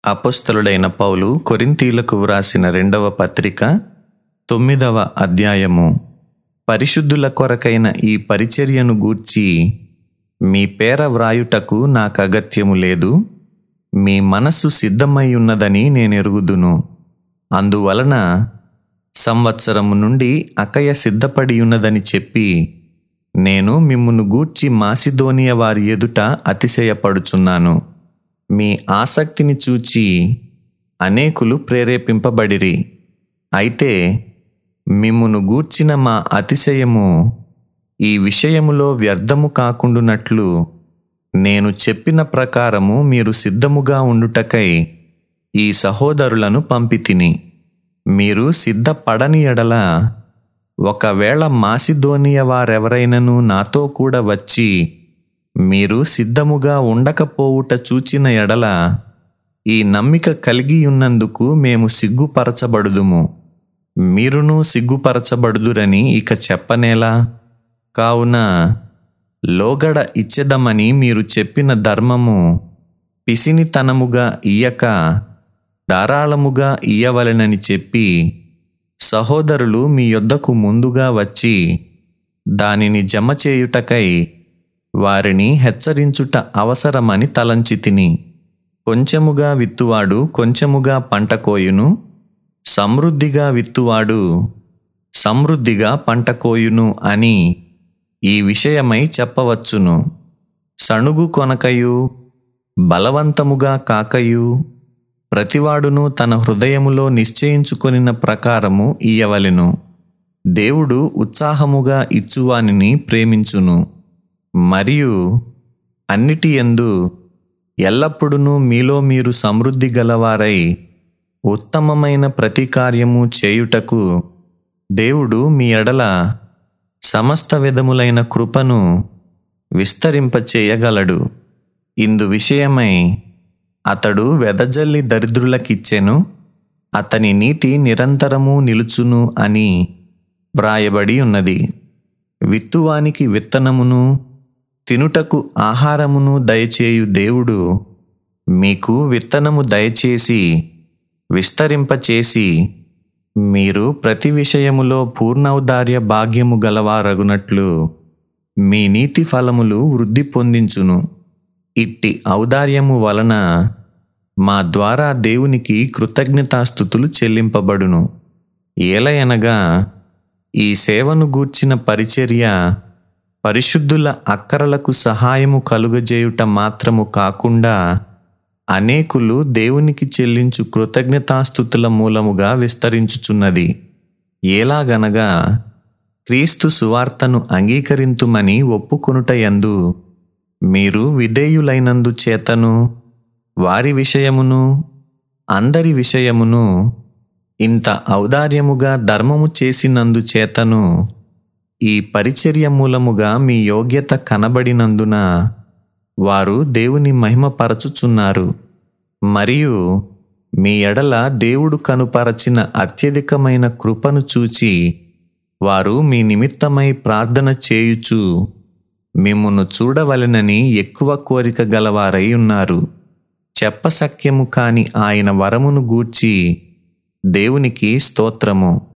అపొస్తలుడైన పౌలు కొరింథీలకు వ్రాసిన రెండవ పత్రిక తొమ్మిదవ అధ్యాయము పరిశుద్ధుల కొరకైన ఈ పరిచర్యను గూర్చి మీ పేర వ్రాయుటకు నాకగత్యము లేదు మీ మనస్సు సిద్ధమై ఉన్నదని నేనెరుగుదును అందువలన సంవత్సరము నుండి అకయ సిద్ధపడి ఉన్నదని చెప్పి నేను మిమ్మును గూర్చి మాసిదోనియ వారి ఎదుట అతిశయపడుచున్నాను మీ ఆసక్తిని చూచి అనేకులు ప్రేరేపింపబడిరి అయితే మిమ్మును గూర్చిన మా అతిశయము ఈ విషయములో వ్యర్థము కాకుండునట్లు నేను చెప్పిన ప్రకారము మీరు సిద్ధముగా ఉండుటకై ఈ సహోదరులను పంపితిని మీరు సిద్ధపడని ఎడల ఒకవేళ మాసిదోనియ వారెవరైనను నాతో కూడా వచ్చి మీరు సిద్ధముగా ఉండకపోవుట చూచిన ఎడల ఈ నమ్మిక కలిగి ఉన్నందుకు మేము సిగ్గుపరచబడుదుము మీరును సిగ్గుపరచబడుదురని ఇక చెప్పనేలా కావున లోగడ ఇచ్చెదమని మీరు చెప్పిన ధర్మము పిసినితనముగా ఇయ్యక ధారాళముగా ఇయ్యవలెనని చెప్పి సహోదరులు మీ యొద్దకు ముందుగా వచ్చి దానిని జమ చేయుటకై వారిని హెచ్చరించుట అవసరమని తలంచి తిని కొంచెముగా విత్తువాడు కొంచెముగా పంట కోయును సమృద్ధిగా విత్తువాడు సమృద్ధిగా పంట కోయును అని ఈ విషయమై చెప్పవచ్చును సణుగు కొనకయు బలవంతముగా కాకయు ప్రతివాడును తన హృదయములో నిశ్చయించుకొనిన ప్రకారము ఇయ్యవలెను దేవుడు ఉత్సాహముగా ఇచ్చువానిని ప్రేమించును మరియు అన్నిటి యందు ఎల్లప్పుడూ మీలో మీరు సమృద్ధి గలవారై ఉత్తమమైన ప్రతి కార్యము చేయుటకు దేవుడు మీ ఎడల సమస్త విధములైన కృపను విస్తరింపచేయగలడు ఇందు విషయమై అతడు వెదజల్లి దరిద్రులకిచ్చెను అతని నీతి నిరంతరము నిలుచును అని వ్రాయబడి ఉన్నది విత్తువానికి విత్తనమును తినుటకు ఆహారమును దయచేయు దేవుడు మీకు విత్తనము దయచేసి విస్తరింపచేసి మీరు ప్రతి విషయములో పూర్ణౌదార్య భాగ్యము గలవారగునట్లు మీ నీతి ఫలములు వృద్ధి పొందించును ఇట్టి ఔదార్యము వలన మా ద్వారా దేవునికి కృతజ్ఞతాస్థుతులు చెల్లింపబడును ఏలయనగా ఈ సేవను గూర్చిన పరిచర్య పరిశుద్ధుల అక్కరలకు సహాయము కలుగజేయుట మాత్రము కాకుండా అనేకులు దేవునికి చెల్లించు కృతజ్ఞతాస్థుతుల మూలముగా విస్తరించుచున్నది ఎలాగనగా క్రీస్తు సువార్తను అంగీకరింతుమని ఒప్పుకొనుట యందు మీరు విధేయులైనందు చేతను వారి విషయమును అందరి విషయమును ఇంత ఔదార్యముగా ధర్మము చేసినందు చేతను ఈ పరిచర్య మూలముగా మీ యోగ్యత కనబడినందున వారు దేవుని మహిమపరచుచున్నారు మరియు మీ ఎడల దేవుడు కనుపరచిన అత్యధికమైన కృపను చూచి వారు మీ నిమిత్తమై ప్రార్థన చేయుచు మిమ్మును చూడవలెనని ఎక్కువ కోరిక గలవారై ఉన్నారు చెప్పసక్యము కాని ఆయన వరమును గూర్చి దేవునికి స్తోత్రము